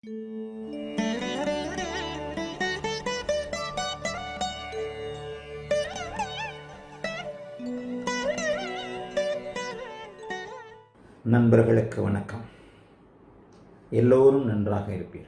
நண்பர்களுக்கு வணக்கம் எல்லோரும் நன்றாக இருப்பீர்கள்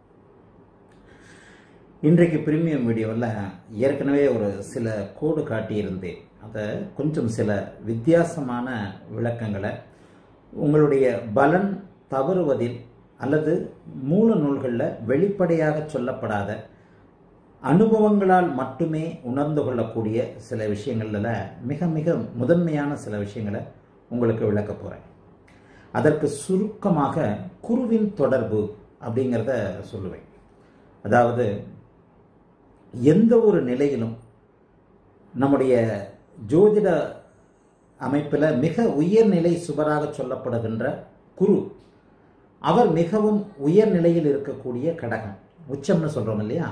இன்றைக்கு பிரீமியம் வீடியோவில் ஏற்கனவே ஒரு சில கோடு காட்டியிருந்தேன் அதை கொஞ்சம் சில வித்தியாசமான விளக்கங்களை உங்களுடைய பலன் தவறுவதில் அல்லது மூல நூல்களில் வெளிப்படையாக சொல்லப்படாத அனுபவங்களால் மட்டுமே உணர்ந்து கொள்ளக்கூடிய சில விஷயங்களில் மிக மிக முதன்மையான சில விஷயங்களை உங்களுக்கு விளக்க போகிறேன் அதற்கு சுருக்கமாக குருவின் தொடர்பு அப்படிங்கிறத சொல்லுவேன் அதாவது எந்த ஒரு நிலையிலும் நம்முடைய ஜோதிட அமைப்பில் மிக உயர்நிலை சுவராக சொல்லப்படுகின்ற குரு அவர் மிகவும் உயர்நிலையில் இருக்கக்கூடிய கடகம் உச்சம்னு சொல்கிறோம் இல்லையா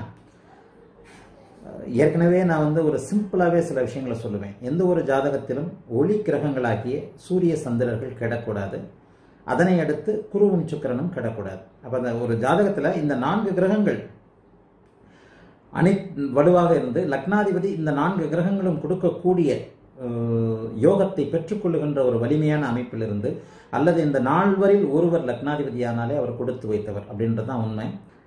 ஏற்கனவே நான் வந்து ஒரு சிம்பிளாகவே சில விஷயங்களை சொல்லுவேன் எந்த ஒரு ஜாதகத்திலும் ஒளி கிரகங்களாகிய சூரிய சந்திரர்கள் கிடக்கூடாது அதனை அடுத்து குருவும் சுக்கரனும் கிடக்கூடாது அப்போ அந்த ஒரு ஜாதகத்தில் இந்த நான்கு கிரகங்கள் அனை வலுவாக இருந்து லக்னாதிபதி இந்த நான்கு கிரகங்களும் கொடுக்கக்கூடிய யோகத்தை பெற்றுக்கொள்ளுகின்ற ஒரு வலிமையான அமைப்பிலிருந்து அல்லது இந்த நால்வரில் ஒருவர் லக்னாதிபதியானாலே அவர் கொடுத்து வைத்தவர் அப்படின்றது தான் உண்மை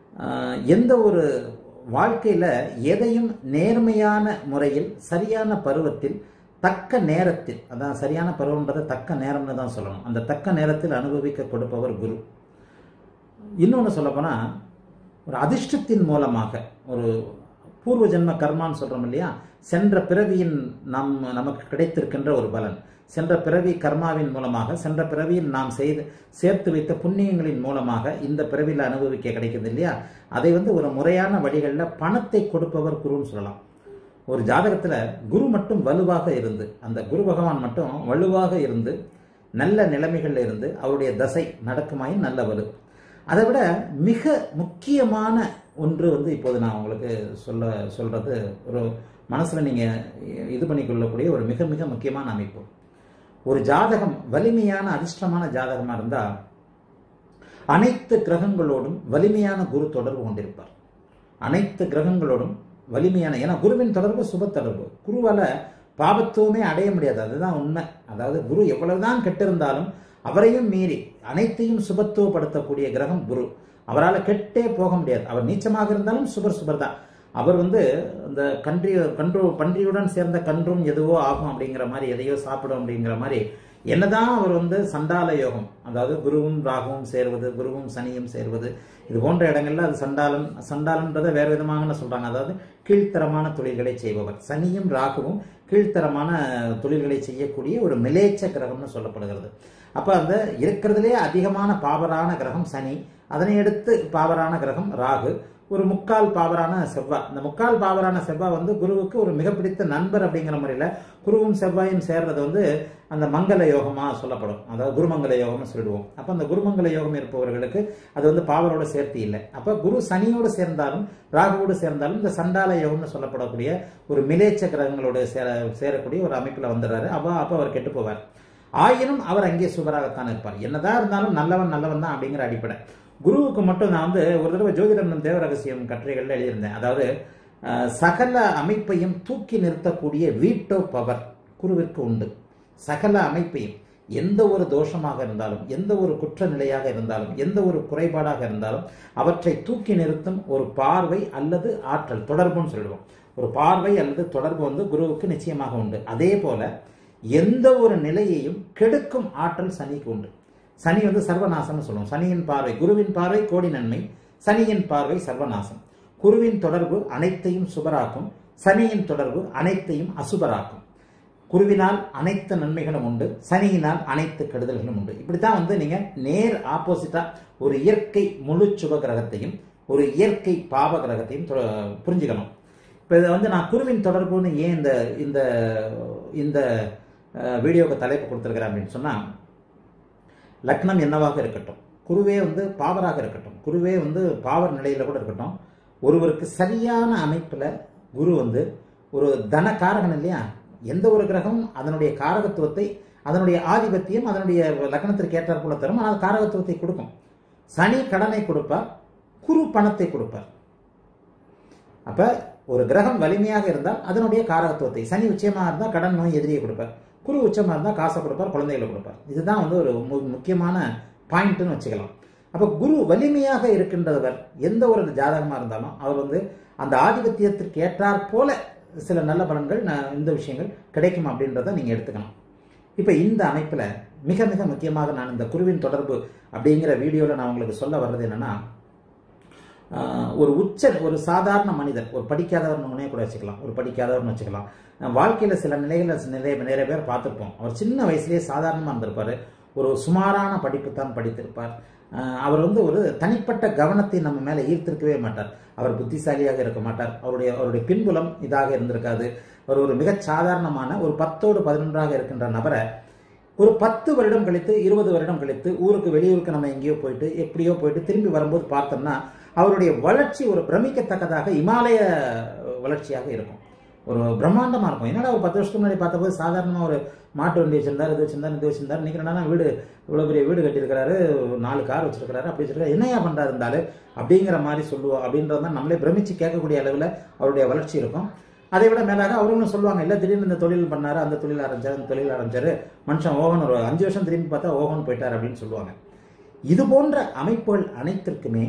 எந்த ஒரு வாழ்க்கையில் எதையும் நேர்மையான முறையில் சரியான பருவத்தில் தக்க நேரத்தில் அதான் சரியான பருவன்றதை தக்க நேரம்னு தான் சொல்லணும் அந்த தக்க நேரத்தில் அனுபவிக்க கொடுப்பவர் குரு இன்னொன்று சொல்லப்போனால் ஒரு அதிர்ஷ்டத்தின் மூலமாக ஒரு பூர்வ ஜென்ம கர்மான்னு சொல்கிறோம் இல்லையா சென்ற பிறவியின் நம் நமக்கு கிடைத்திருக்கின்ற ஒரு பலன் சென்ற பிறவி கர்மாவின் மூலமாக சென்ற பிறவியில் நாம் செய்து சேர்த்து வைத்த புண்ணியங்களின் மூலமாக இந்த பிறவியில் அனுபவிக்க கிடைக்குது இல்லையா அதை வந்து ஒரு முறையான வழிகளில் பணத்தை கொடுப்பவர் குருன்னு சொல்லலாம் ஒரு ஜாதகத்தில் குரு மட்டும் வலுவாக இருந்து அந்த குரு பகவான் மட்டும் வலுவாக இருந்து நல்ல நிலைமைகளில் இருந்து அவருடைய தசை நடக்குமாயின் நல்ல வலு அதை விட மிக முக்கியமான ஒன்று வந்து இப்போது நான் உங்களுக்கு சொல்ல சொல்கிறது ஒரு மனசில் நீங்கள் இது பண்ணிக்கொள்ளக்கூடிய ஒரு மிக மிக முக்கியமான அமைப்பு ஒரு ஜாதகம் வலிமையான அதிர்ஷ்டமான ஜாதகமாக இருந்தால் அனைத்து கிரகங்களோடும் வலிமையான குரு தொடர்பு கொண்டிருப்பார் அனைத்து கிரகங்களோடும் வலிமையான ஏன்னா குருவின் தொடர்பு சுப தொடர்பு குருவால் பாபத்துவமே அடைய முடியாது அதுதான் உண்மை அதாவது குரு எவ்வளவுதான் கெட்டிருந்தாலும் அவரையும் மீறி அனைத்தையும் சுபத்துவப்படுத்தக்கூடிய கிரகம் குரு அவரால் கெட்டே போக முடியாது அவர் நீச்சமாக இருந்தாலும் சுபர் சுபர் தான் அவர் வந்து இந்த கன்றி கன்று பன்றியுடன் சேர்ந்த கன்றும் எதுவோ ஆகும் அப்படிங்கிற மாதிரி எதையோ சாப்பிடும் அப்படிங்கிற மாதிரி என்னதான் அவர் வந்து சண்டால யோகம் அதாவது குருவும் ராகுவும் சேர்வது குருவும் சனியும் சேர்வது இது போன்ற இடங்கள்ல அது சண்டாலன் சண்டாலன்றதை வேற விதமாக சொல்றாங்க அதாவது கீழ்த்தரமான தொழில்களை செய்பவர் சனியும் ராகுவும் கீழ்த்தரமான தொழில்களை செய்யக்கூடிய ஒரு மிலேச்ச கிரகம்னு சொல்லப்படுகிறது அப்ப அந்த இருக்கிறதுலே அதிகமான பாவரான கிரகம் சனி அதனை அடுத்து பாவரான கிரகம் ராகு ஒரு முக்கால் பாவரான செவ்வாய் இந்த முக்கால் பாவரான செவ்வாய் வந்து குருவுக்கு ஒரு மிக பிடித்த நண்பர் அப்படிங்கிற முறையில் குருவும் செவ்வாயும் சேர்றது வந்து அந்த மங்கள யோகமாக சொல்லப்படும் அதாவது குருமங்கல யோகம்னு சொல்லிடுவோம் அப்போ அந்த குருமங்கல யோகம் இருப்பவர்களுக்கு அது வந்து பாவரோட சேர்த்து இல்லை அப்போ குரு சனியோடு சேர்ந்தாலும் ராகுவோடு சேர்ந்தாலும் இந்த சண்டால யோகம்னு சொல்லப்படக்கூடிய ஒரு மிலேச்ச கிரகங்களோடு சேர சேரக்கூடிய ஒரு அமைப்பில் வந்துடுறாரு அப்போ அப்போ அவர் கெட்டு போவார் ஆயினும் அவர் அங்கே சுவராகத்தான் இருப்பார் என்னதான் இருந்தாலும் நல்லவன் நல்லவன் தான் அப்படிங்கிற அடிப்படை குருவுக்கு மட்டும் நான் வந்து ஒரு தடவை ஜோதிடம் தேவ ரகசியம் கட்டுரைகள்ல எழுதியிருந்தேன் அதாவது சகல அமைப்பையும் தூக்கி நிறுத்தக்கூடிய வீட்டோ பவர் குருவிற்கு உண்டு சகல அமைப்பையும் எந்த ஒரு தோஷமாக இருந்தாலும் எந்த ஒரு குற்ற நிலையாக இருந்தாலும் எந்த ஒரு குறைபாடாக இருந்தாலும் அவற்றை தூக்கி நிறுத்தும் ஒரு பார்வை அல்லது ஆற்றல் தொடர்புன்னு சொல்லுவோம் ஒரு பார்வை அல்லது தொடர்பு வந்து குருவுக்கு நிச்சயமாக உண்டு அதே போல எந்த ஒரு நிலையையும் கெடுக்கும் ஆற்றல் சனிக்கு உண்டு சனி வந்து சர்வநாசம்னு சொல்லுவோம் சனியின் பார்வை குருவின் பார்வை கோடி நன்மை சனியின் பார்வை சர்வநாசம் குருவின் தொடர்பு அனைத்தையும் சுபராக்கும் சனியின் தொடர்பு அனைத்தையும் அசுபராக்கும் குருவினால் அனைத்து நன்மைகளும் உண்டு சனியினால் அனைத்து கெடுதல்களும் உண்டு இப்படித்தான் வந்து நீங்க நேர் ஆப்போசிட்டா ஒரு இயற்கை முழு சுப கிரகத்தையும் ஒரு இயற்கை பாவ கிரகத்தையும் புரிஞ்சுக்கணும் இப்போ இதை வந்து நான் குருவின் தொடர்புன்னு ஏன் இந்த இந்த இந்த வீடியோக்கு தலைப்பு கொடுத்துருக்கிறேன் அப்படின்னு சொன்னால் லக்னம் என்னவாக இருக்கட்டும் குருவே வந்து பாவராக இருக்கட்டும் குருவே வந்து பாவர் நிலையில் கூட இருக்கட்டும் ஒருவருக்கு சரியான அமைப்பில் குரு வந்து ஒரு தன காரகன் இல்லையா எந்த ஒரு கிரகம் அதனுடைய காரகத்துவத்தை அதனுடைய ஆதிபத்தியம் அதனுடைய லக்னத்திற்கு ஏற்றார் போல தரும் ஆனால் காரகத்துவத்தை கொடுக்கும் சனி கடனை கொடுப்பார் குரு பணத்தை கொடுப்பார் அப்ப ஒரு கிரகம் வலிமையாக இருந்தால் அதனுடைய காரகத்துவத்தை சனி உச்சயமாக இருந்தால் கடன் நோய் எதிரியை கொடுப்பார் குரு உச்சமாக இருந்தால் காசை கொடுப்பார் குழந்தைகளை கொடுப்பார் இதுதான் வந்து ஒரு மு- முக்கியமான பாயிண்ட்னு வச்சுக்கலாம் அப்போ குரு வலிமையாக இருக்கின்றவர் எந்த ஒரு ஜாதகமாக இருந்தாலும் அவர் வந்து அந்த ஆதிபத்தியத்திற்கு ஏற்றாற் போல சில நல்ல பலன்கள் ந- இந்த விஷயங்கள் கிடைக்கும் அப்படின்றத நீங்கள் எடுத்துக்கணும் இப்போ இந்த அமைப்பில் மிக மிக முக்கியமாக நான் இந்த குருவின் தொடர்பு அப்படிங்கிற வீடியோவில் நான் உங்களுக்கு சொல்ல வர்றது என்னன்னா ஆஹ், ஒரு உச்ச ஒரு சாதாரண மனிதர் ஒரு படிக்காதவர்னு கூட வச்சுக்கலாம் ஒரு படிக்காதவர்னு வச்சுக்கலாம் அஹ் வாழ்க்கையில சில நிலைகளை நிறைய நிறைய பேர் பார்த்துருப்போம் அவர் சின்ன வயசுலேயே சாதாரணமாக இருந்திருப்பார் ஒரு சுமாரான படிப்பு தான் படித்திருப்பார் ஆஹ், அவர் வந்து ஒரு தனிப்பட்ட கவனத்தை நம்ம மேலே ஈர்த்திருக்கவே மாட்டார் அவர் புத்திசாலியாக இருக்க மாட்டார் அவருடைய அவருடைய பின்புலம் இதாக இருந்திருக்காது அவர் ஒரு மிகச் சாதாரணமான ஒரு பத்தோடு பதினொன்றாக இருக்கின்ற நபரை ஒரு பத்து வருடம் கழித்து இருபது வருடம் கழித்து ஊருக்கு வெளியூருக்கு நம்ம எங்கேயோ போயிட்டு எப்படியோ போயிட்டு திரும்பி வரும்போது பார்த்தோம்னா அவருடைய வளர்ச்சி ஒரு பிரமிக்கத்தக்கதாக இமாலய வளர்ச்சியாக இருக்கும் ஒரு பிரம்மாண்டமா இருக்கும் என்னடா ஒரு பத்து வருஷத்துக்கு முன்னாடி பார்த்தபோது சாதாரணமாக ஒரு மாட்டு வண்டி வச்சிருந்தார் இது வச்சிருந்தார் இது வச்சிருந்தார் இன்னைக்கு என்னன்னா வீடு இவ்வளோ பெரிய வீடு கட்டியிருக்கிறாரு நாலு கார் வச்சிருக்கிறாரு அப்படி வச்சிருக்காரு என்னையா பண்றாரு இருந்தாலும் அப்படிங்கிற மாதிரி சொல்லுவோம் அப்படின்றது தான் நம்மளே பிரமிச்சு கேட்கக்கூடிய அளவில் அவருடைய வளர்ச்சி இருக்கும் அதை விட மேலாக அவர்களும் சொல்லுவாங்க இல்லை திடீர்னு இந்த தொழில் பண்ணாரு அந்த தொழில் ஆரம்பிச்சாரு அந்த தொழில் ஆரம்பிச்சாரு மனுஷன் ஓகன் ஒரு அஞ்சு வருஷம் திரும்பி பார்த்தா ஓகன் போயிட்டார் அப்படின்னு சொல்லுவாங்க இது போன்ற அமைப்புகள் அனைத்திற்குமே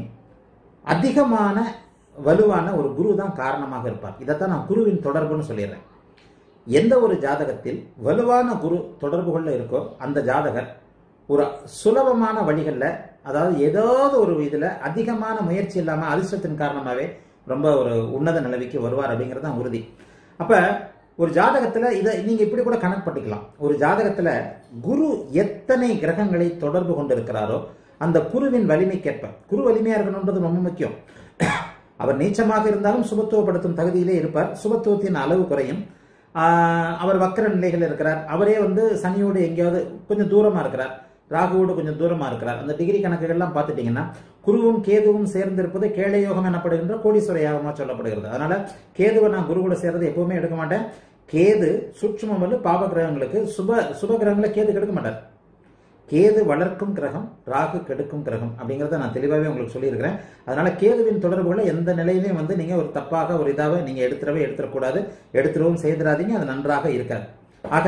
அதிகமான வலுவான ஒரு குரு தான் காரணமாக இருப்பார் இதைத்தான் நான் குருவின் தொடர்புன்னு சொல்லிடுறேன் எந்த ஒரு ஜாதகத்தில் வலுவான குரு தொடர்புகளில் இருக்கோ அந்த ஜாதகர் ஒரு சுலபமான வழிகளில் அதாவது ஏதாவது ஒரு இதில் அதிகமான முயற்சி இல்லாமல் அதிர்ஷ்டத்தின் காரணமாகவே ரொம்ப ஒரு உன்னத நிலவிக்கு வருவார் அப்படிங்கிறது தான் உறுதி அப்போ ஒரு ஜாதகத்தில் இதை நீங்கள் இப்படி கூட கணக்கு பண்ணிக்கலாம் ஒரு ஜாதகத்தில் குரு எத்தனை கிரகங்களை தொடர்பு கொண்டிருக்கிறாரோ அந்த குருவின் வலிமைக்கேற்ப குரு வலிமையாக இருக்கணுன்றது ரொம்ப முக்கியம் அவர் நீச்சமாக இருந்தாலும் சுபத்துவப்படுத்தும் தகுதியிலே இருப்பார் சுபத்துவத்தின் அளவு குறையும் ஆஹ் அவர் வக்கர நிலைகள் இருக்கிறார் அவரே வந்து சனியோடு எங்கேயாவது கொஞ்சம் தூரமா இருக்கிறார் ராகுவோடு கொஞ்சம் தூரமா இருக்கிறார் அந்த டிகிரி கணக்குகள்லாம் பார்த்துட்டீங்கன்னா குருவும் கேதுவும் சேர்ந்திருப்பது கேளை யோகம் எனப்படுகின்ற கோடீஸ்வர யாகமா சொல்லப்படுகிறது அதனால கேதுவை நான் குரு கூட சேர்றது எப்பவுமே எடுக்க மாட்டேன் கேது சூட்சுமம் வந்து பாவ கிரகங்களுக்கு சுப சுப கிரகங்களை கேது கெடுக்க மாட்டார் கேது வளர்க்கும் கிரகம் ராகு கெடுக்கும் கிரகம் அப்படிங்கிறத நான் தெளிவாகவே உங்களுக்கு சொல்லியிருக்கிறேன் அதனால கேதுவின் தொடர்புகளை எந்த நிலையிலையும் வந்து நீங்க ஒரு தப்பாக ஒரு இதாக நீங்க எடுத்துடவே எடுத்துடக்கூடாது எடுத்துடவும் செய்திடாதீங்க அது நன்றாக இருக்காது ஆக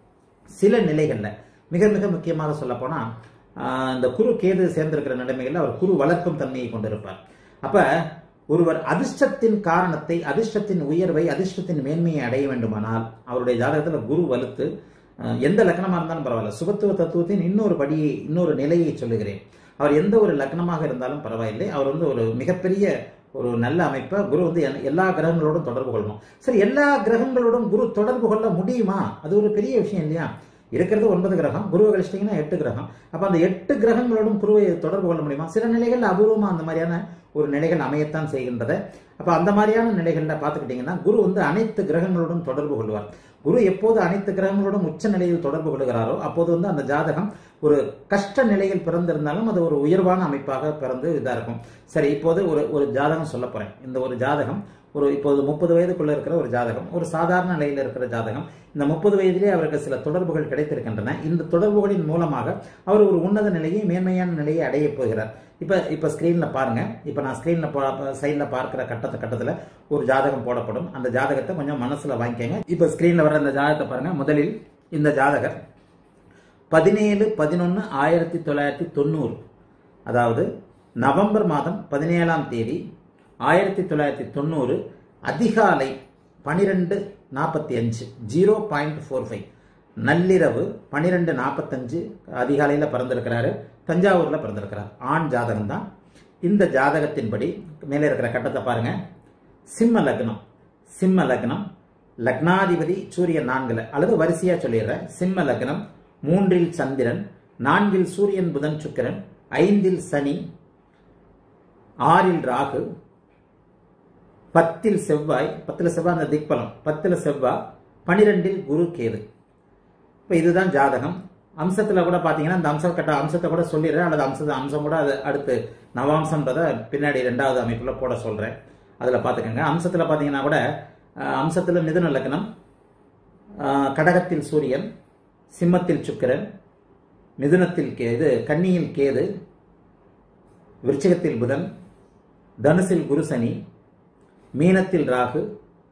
சில நிலைகள்ல மிக மிக முக்கியமாக சொல்ல போனா ஆஹ், இந்த குரு கேது சேர்ந்திருக்கிற நிலைமைகள்ல அவர் குரு வளர்க்கும் தன்மையை கொண்டிருப்பார் அப்ப ஒருவர் அதிர்ஷ்டத்தின் காரணத்தை அதிர்ஷ்டத்தின் உயர்வை அதிர்ஷ்டத்தின் மேன்மையை அடைய வேண்டுமானால் அவருடைய ஜாதகத்துல குரு வலுத்து அஹ், எந்த லக்னமா இருந்தாலும் பரவாயில்ல சுபத்துவ தத்துவத்தின் இன்னொரு படியை இன்னொரு நிலையை சொல்லுகிறேன் அவர் எந்த ஒரு லக்னமாக இருந்தாலும் பரவாயில்லை அவர் வந்து ஒரு மிகப்பெரிய ஒரு நல்ல அமைப்பை குரு வந்து எல்- எல்லா கிரகங்களோடும் தொடர்பு கொள்ளணும் சரி எல்லா கிரகங்களோடும் குரு தொடர்பு கொள்ள முடியுமா அது ஒரு பெரிய விஷயம் இல்லையா இருக்கிறது ஒன்பது கிரகம் குருவை கழிச்சிட்டிங்கன்னா எட்டு கிரகம் அப்போ அந்த எட்டு கிரகங்களோடும் குருவை தொடர்பு கொள்ள முடியுமா சில நிலைகள் அபூர்வமாக அந்த மாதிரியான ஒரு நிலைகள் அமையத்தான் செய்கின்றது அப்போ அந்த மாதிரியான நிலைகளில் பார்த்துக்கிட்டிங்கன்னா குரு வந்து அனைத்து கிரகங்களோடும் தொடர்பு கொள்வார் குரு எப்போது அனைத்து கிரகங்களோடும் உச்ச நிலையில் தொடர்பு கொள்கிறாரோ அப்போது வந்து அந்த ஜாதகம் ஒரு கஷ்ட நிலையில் பிறந்திருந்தாலும் அது ஒரு உயர்வான அமைப்பாக பிறந்து இதாக இருக்கும் சரி இப்போது ஒரு ஒரு ஜாதகம் சொல்ல போறேன் இந்த ஒரு ஜாதகம் ஒரு இப்போது முப்பது வயதுக்குள்ள இருக்கிற ஒரு ஜாதகம் ஒரு சாதாரண நிலையில் இருக்கிற ஜாதகம் இந்த முப்பது வயதிலே அவருக்கு சில தொடர்புகள் கிடைத்திருக்கின்றன இந்த தொடர்புகளின் மூலமாக அவர் ஒரு உன்னத நிலையை மேன்மையான நிலையை அடையப் போகிறார் இப்ப இப்ப ஸ்கிரீன்ல பாருங்க இப்ப நான் ஸ்கிரீன்ல சைட்ல பார்க்கிற கட்டத்தை கட்டத்துல ஒரு ஜாதகம் போடப்படும் அந்த ஜாதகத்தை கொஞ்சம் மனசுல வாங்கிக்கங்க இப்ப ஸ்கிரீன்ல வர அந்த ஜாதகத்தை பாருங்க முதலில் இந்த ஜாதகர் பதினேழு பதினொன்று ஆயிரத்தி தொள்ளாயிரத்தி தொண்ணூறு அதாவது நவம்பர் மாதம் பதினேழாம் தேதி ஆயிரத்தி தொள்ளாயிரத்தி தொண்ணூறு அதிகாலை பனிரெண்டு நாற்பத்தி அஞ்சு ஜீரோ பாயிண்ட் ஃபோர் ஃபைவ் நள்ளிரவு பன்னிரெண்டு நாற்பத்தஞ்சு அதிகாலையில் பிறந்திருக்கிறாரு தஞ்சாவூரில் பிறந்திருக்கிறார் ஆண் ஜாதகம் தான் இந்த ஜாதகத்தின்படி மேலே இருக்கிற கட்டத்தை பாருங்க சிம்ம லக்னம் சிம்ம லக்னம் லக்னாதிபதி சூரியன் நான்குல அல்லது வரிசையா சொல்லிடுறேன் சிம்ம லக்னம் மூன்றில் சந்திரன் நான்கில் சூரியன் புதன் சுக்கிரன் ஐந்தில் சனி ஆறில் ராகு பத்தில் செவ்வாய் பத்தில் செவ்வாய் அந்த திக்பலம் பத்தில் செவ்வாய் பனிரெண்டில் குரு கேது இப்போ இதுதான் ஜாதகம் அம்சத்தில் கூட பார்த்தீங்கன்னா இந்த அம்ச கட்ட அம்சத்தை கூட சொல்லிடுறேன் அல்லது அம்சத்தை அம்சம் கூட அது அடுத்து நவாம்சம்ன்றதை பின்னாடி ரெண்டாவது அமைப்பில் போட சொல்கிறேன் அதில் பார்த்துக்கோங்க அம்சத்தில் பார்த்தீங்கன்னா கூட அஹ், அம்சத்தில் மிதுன லக்னம் அஹ், கடகத்தில் சூரியன் சிம்மத்தில் சுக்கிரன் மிதுனத்தில் கே இது கன்னியில் கேது விருச்சிகத்தில் புதன் தனுசில் குரு சனி மீனத்தில் ராகு